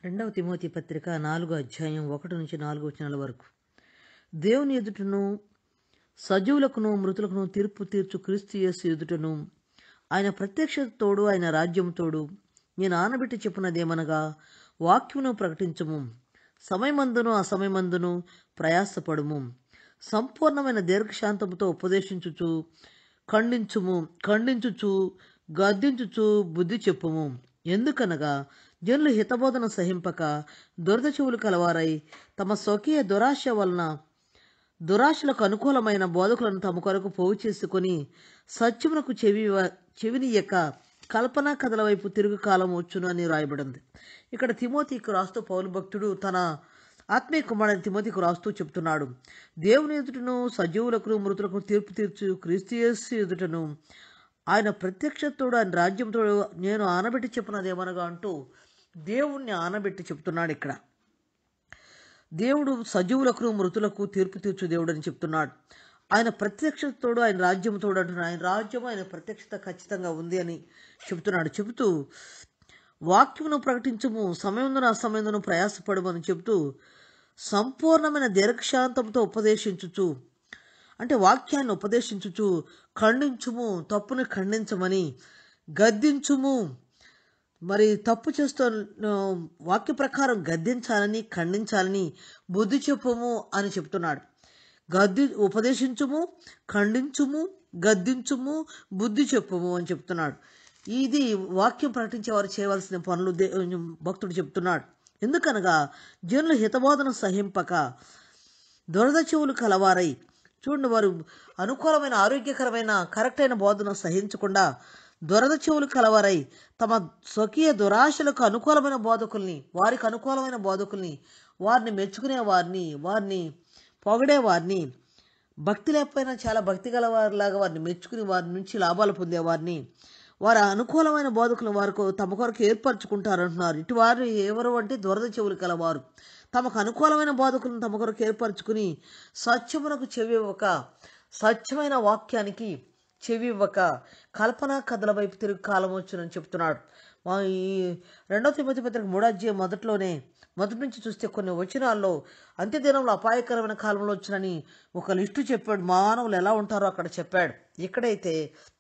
రెండవ తిమోతి పత్రిక నాలుగో అధ్యాయం ఒకటి నుంచి నాలుగు వచనాల వరకు దేవుని ఎదుటను సజీవులకును మృతులకును తీర్పు తీర్చు క్రీస్తు యేసు ఎదుటను ఆయన ప్రత్యక్షత తోడు ఆయన రాజ్యం తోడు నేను ఆనబెట్టి చెప్పినదేమనగా వాక్యమును ప్రకటించము సమయమందును అసమయమందును ప్రయాసపడుము సంపూర్ణమైన దీర్ఘశాంతముతో ఉపదేశించుచు ఖండించుము ఖండించుచు గద్దించుచు బుద్ధి చెప్పుము ఎందుకనగా జనులు హితబోధన సహింపక దురద చెవులు కలవారై తమ స్వకీయ దురాశ వలన దురాశలకు అనుకూలమైన బోధకులను తమ కొరకు పోగు చేసుకొని సత్యమునకు చెవి చెవినియక కల్పనా కథల వైపు తిరుగు కాలం వచ్చును అని రాయబడింది ఇక్కడ తిమోతికి రాస్తూ పౌలు భక్తుడు తన ఆత్మీయ కుమారుని తిమోతికి రాస్తూ చెప్తున్నాడు దేవుని ఎదుటను సజీవులకు మృతులకు తీర్పు తీర్చు క్రీస్తు యేసు ఎదుటను ఆయన ప్రత్యక్షతోడు ఆయన రాజ్యంతో నేను ఆనబెట్టి చెప్పినదేమనగా అంటూ దేవుణ్ణి ఆనబెట్టి చెప్తున్నాడు ఇక్కడ దేవుడు సజీవులకు మృతులకు తీర్పు తీర్చు దేవుడు అని చెప్తున్నాడు ఆయన ప్రత్యక్షతోడు ఆయన రాజ్యంతోడు అంటున్నాడు ఆయన రాజ్యం ఆయన ప్రత్యక్షత ఖచ్చితంగా ఉంది అని చెప్తున్నాడు చెబుతూ వాక్యమును ప్రకటించము సమయందున అసమయందును ప్రయాసపడమని చెబుతూ సంపూర్ణమైన దీర్ఘశాంతంతో ఉపదేశించుచు అంటే వాక్యాన్ని ఉపదేశించుచు ఖండించుము తప్పుని ఖండించమని గద్దించుము మరి తప్పు చేస్తూ వాక్య ప్రకారం గద్దించాలని ఖండించాలని బుద్ధి చెప్పుము అని చెప్తున్నాడు గద్ది ఉపదేశించుము ఖండించుము గద్దించుము బుద్ధి చెప్పుము అని చెప్తున్నాడు ఇది వాక్యం ప్రకటించేవారు చేయవలసిన పనులు భక్తుడు చెప్తున్నాడు ఎందుకనగా జనుల హితబోధన సహింపక దురద చెవులు కలవారై చూడండి వారు అనుకూలమైన ఆరోగ్యకరమైన కరెక్ట్ అయిన బోధన సహించకుండా దురద చెవులు కలవారై తమ స్వకీయ దురాశలకు అనుకూలమైన బోధకుల్ని వారికి అనుకూలమైన బోధకుల్ని వారిని మెచ్చుకునే వారిని వారిని పొగడే వారిని భక్తి లేకపోయినా చాలా భక్తి గల వారిలాగా వారిని మెచ్చుకుని వారి నుంచి లాభాలు పొందేవారిని వారి అనుకూలమైన బోధకులు వారికి తమ కొరకు ఏర్పరచుకుంటారు అంటున్నారు ఇటు వారు ఎవరు అంటే దురద చెవులు కలవారు తమకు అనుకూలమైన బోధకులను తమ కొరకు ఏర్పరచుకుని సత్యమునకు చెవి ఇవ్వక సత్యమైన వాక్యానికి చెవి ఇవ్వక కల్పనా కథల వైపు తిరుగు కాలం వచ్చునని చెప్తున్నాడు మా ఈ రెండో తిమ్మతి పత్రిక మూడాధ్యాయం మొదట్లోనే మొదటి నుంచి చూస్తే కొన్ని వచనాల్లో అంత్యదినంలో అపాయకరమైన కాలంలో వచ్చినని ఒక లిస్టు చెప్పాడు మానవులు ఎలా ఉంటారో అక్కడ చెప్పాడు ఇక్కడైతే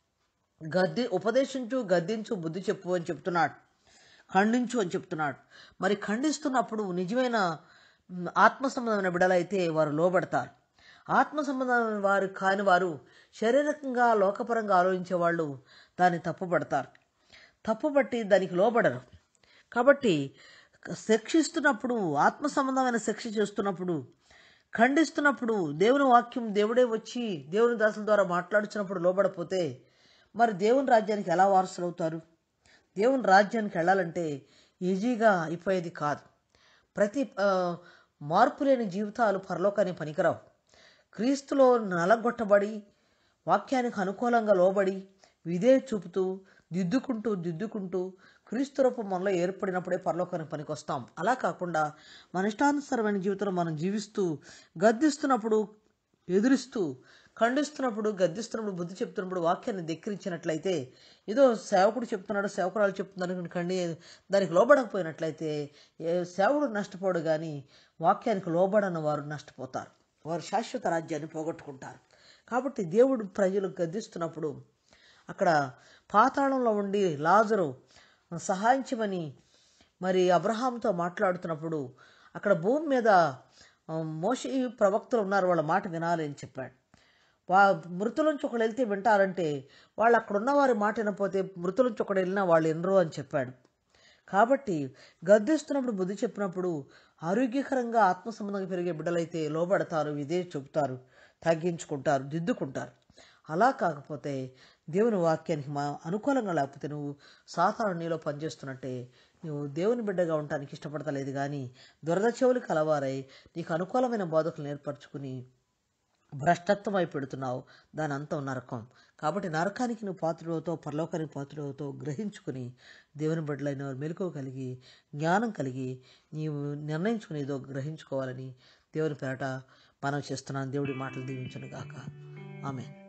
గద్ది ఉపదేశించు గద్దించు బుద్ధి చెప్పు అని చెప్తున్నాడు ఖండించు అని చెప్తున్నాడు మరి ఖండిస్తున్నప్పుడు నిజమైన ఆత్మ సంబంధమైన బిడలైతే వారు లోబడతారు ఆత్మ సంబంధమైన వారు కాని వారు శారీరకంగా లోకపరంగా ఆలోచించే వాళ్ళు దాన్ని తప్పుపడతారు తప్పుపట్టి దానికి లోబడరు కాబట్టి శిక్షిస్తున్నప్పుడు ఆత్మ సంబంధమైన శిక్ష చేస్తున్నప్పుడు ఖండిస్తున్నప్పుడు దేవుని వాక్యం దేవుడే వచ్చి దేవుని దాసుల ద్వారా మాట్లాడుచున్నప్పుడు లోబడపోతే మరి దేవుని రాజ్యానికి ఎలా వారసులు అవుతారు దేవుని రాజ్యానికి వెళ్ళాలంటే ఈజీగా అయిపోయేది కాదు ప్రతి మార్పు లేని జీవితాలు పరలోకాన్ని పనికిరావు క్రీస్తులో నలగొట్టబడి వాక్యానికి అనుకూలంగా లోబడి విధే చూపుతూ దిద్దుకుంటూ దిద్దుకుంటూ క్రీస్తు రూపం మనలో ఏర్పడినప్పుడే పరలోకానికి పనికొస్తాం అలా కాకుండా మన ఇష్టానుసరమైన జీవితంలో మనం జీవిస్తూ గద్దిస్తున్నప్పుడు ఎదురిస్తూ ఖండిస్తున్నప్పుడు గద్దిస్తున్నప్పుడు బుద్ధి చెప్తున్నప్పుడు వాక్యాన్ని ధిక్కరించినట్లయితే ఏదో సేవకుడు చెప్తున్నాడు సేవకురాలు చెప్తున్నారు ఖండి దానికి లోబడకపోయినట్లయితే సేవకుడు నష్టపోడు కానీ వాక్యానికి లోబడని వారు నష్టపోతారు వారు శాశ్వత రాజ్యాన్ని పోగొట్టుకుంటారు కాబట్టి దేవుడు ప్రజలు గద్దిస్తున్నప్పుడు అక్కడ పాతాళంలో ఉండి లాజరు సహాయించమని మరి అబ్రహాంతో మాట్లాడుతున్నప్పుడు అక్కడ భూమి మీద మోషి ప్రవక్తలు ఉన్నారు వాళ్ళ మాట వినాలి అని చెప్పాడు వా మృతులంచి ఒకడు వెళ్తే వింటారంటే వాళ్ళు అక్కడ ఉన్న వారి మాట వినపోతే మృతులంచి ఒకడు వెళ్ళినా వాళ్ళు వినరు అని చెప్పాడు కాబట్టి గద్దిస్తున్నప్పుడు బుద్ధి చెప్పినప్పుడు ఆరోగ్యకరంగా ఆత్మ సంబంధంగా పెరిగే బిడ్డలైతే లోబడతారు ఇదే చెబుతారు తగ్గించుకుంటారు దిద్దుకుంటారు అలా కాకపోతే దేవుని వాక్యానికి మా అనుకూలంగా లేకపోతే నువ్వు సాధారణ నీలో పనిచేస్తున్నట్టే నువ్వు దేవుని బిడ్డగా ఉండటానికి ఇష్టపడతలేదు కానీ దురద చెవులు కలవారై నీకు అనుకూలమైన బోధకులను ఏర్పరచుకుని భ్రష్టత్వమై పెడుతున్నావు దాని అంతం నరకం కాబట్టి నరకానికి నువ్వు పాత్రుడవుతావు పరలోకానికి పాత్రుడవుతావు గ్రహించుకుని దేవుని బిడ్డలైన మెలకువ కలిగి జ్ఞానం కలిగి నీవు నిర్ణయించుకునేదో గ్రహించుకోవాలని దేవుని పేరట మనం చేస్తున్నాను దేవుడి మాటలు దీవించను గాక ఆమె